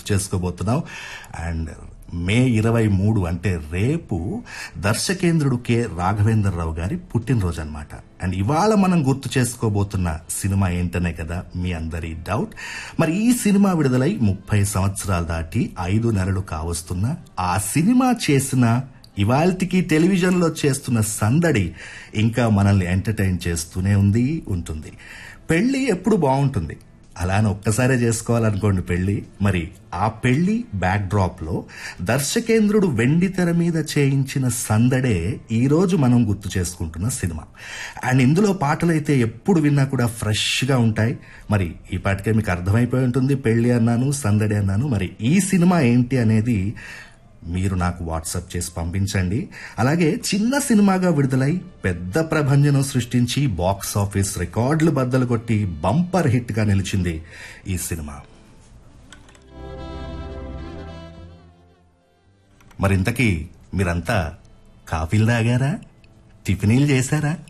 చేసుకోబోతున్నాం అండ్ మే ఇరవై మూడు అంటే రేపు దర్శకేంద్రుడు కె రాఘవేంద్రరావు గారి పుట్టినరోజు అన్నమాట అండ్ ఇవాళ మనం గుర్తు చేసుకోబోతున్న సినిమా ఏంటనే కదా మీ అందరి డౌట్ మరి ఈ సినిమా విడుదలై ముప్పై సంవత్సరాలు దాటి ఐదు నెలలు కావస్తున్న ఆ సినిమా చేసిన ఇవాల్టికి టెలివిజన్లో చేస్తున్న సందడి ఇంకా మనల్ని ఎంటర్టైన్ చేస్తూనే ఉంది ఉంటుంది పెళ్లి ఎప్పుడు బాగుంటుంది అలానే ఒక్కసారే చేసుకోవాలనుకోండి పెళ్లి మరి ఆ పెళ్లి బ్యాక్ డ్రాప్ లో దర్శకేంద్రుడు వెండి తెర మీద చేయించిన సందడే ఈ రోజు మనం గుర్తు చేసుకుంటున్న సినిమా అండ్ ఇందులో పాటలైతే ఎప్పుడు విన్నా కూడా ఫ్రెష్ గా ఉంటాయి మరి ఈ పాటికే మీకు అర్థమైపోయి ఉంటుంది పెళ్లి అన్నాను సందడి అన్నాను మరి ఈ సినిమా ఏంటి అనేది మీరు నాకు వాట్సాప్ చేసి పంపించండి అలాగే చిన్న సినిమాగా విడుదలై పెద్ద ప్రభంజనం సృష్టించి బాక్స్ ఆఫీస్ రికార్డులు బద్దలు కొట్టి బంపర్ హిట్ గా నిలిచింది ఈ సినిమా మరింతకీ మీరంతా కాఫీలు తాగారా టిఫినీలు చేశారా